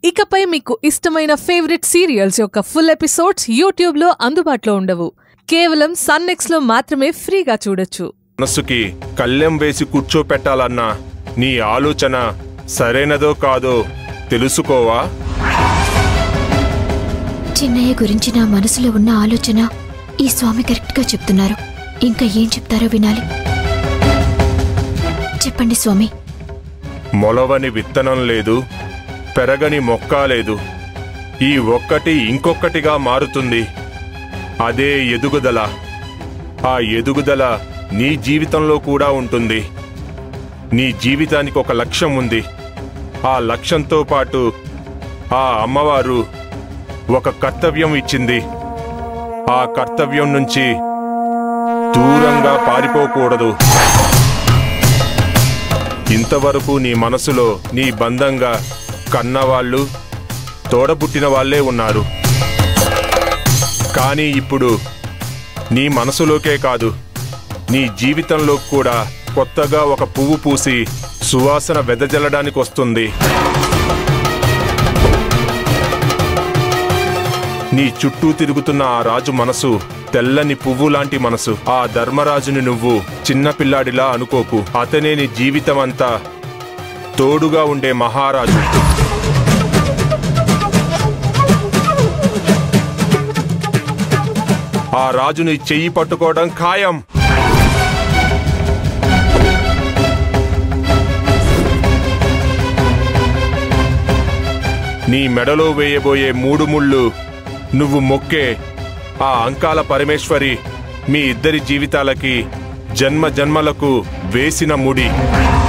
ఇకపై మీకు ఇష్టమైన ఫేవరెట్ సీరియల్స్ యొక్క ఫుల్ ఎపిసోడ్స్ యూట్యూబ్లో అందుబాటులో ఉండవు కేవలం సన్నెక్స్లో మాత్రమే ఫ్రీగా చూడొచ్చు మనస్సుకి కళ్ళెం వేసి కూర్చోపెట్టాలన్న నీ ఆలోచన సరైనదో కాదో తెలుసుకోవా చిన్నయ్య గురించి నా మనసులో ఉన్న ఆలోచన ఈ స్వామి కరెక్ట్గా చెప్తున్నారు ఇంకా ఏం చెప్తారో వినాలి చెప్పండి స్వామి మొలవని విత్తనం లేదు పెరగని మొక్క లేదు ఈ ఒక్కటి ఇంకొక్కటిగా మారుతుంది అదే ఎదుగుదల ఆ ఎదుగుదల నీ జీవితంలో కూడా ఉంటుంది నీ జీవితానికి ఒక లక్ష్యం ఉంది ఆ లక్ష్యంతో పాటు ఆ అమ్మవారు ఒక కర్తవ్యం ఇచ్చింది ఆ కర్తవ్యం నుంచి దూరంగా పారిపోకూడదు ఇంతవరకు నీ మనసులో నీ బంధంగా కన్నవాళ్ళు తోడబుట్టిన వాళ్ళే ఉన్నారు కానీ ఇప్పుడు నీ మనసులోకే కాదు నీ జీవితంలో కూడా కొత్తగా ఒక పువ్వు పూసి సువాసన వెదజల్లడానికి వస్తుంది నీ చుట్టూ తిరుగుతున్న ఆ రాజు మనసు తెల్లని పువ్వు లాంటి మనసు ఆ ధర్మరాజుని నువ్వు చిన్న పిల్లాడిలా అనుకోకు అతనే నీ జీవితం అంతా తోడుగా ఉండే మహారాజు ఆ రాజుని చెయ్యి పట్టుకోవడం ఖాయం నీ మెడలో వేయబోయే మూడు ముళ్ళు నువ్వు మొక్కే ఆ అంకాల పరమేశ్వరి మీ ఇద్దరి జీవితాలకి జన్మ జన్మలకు వేసిన ముడి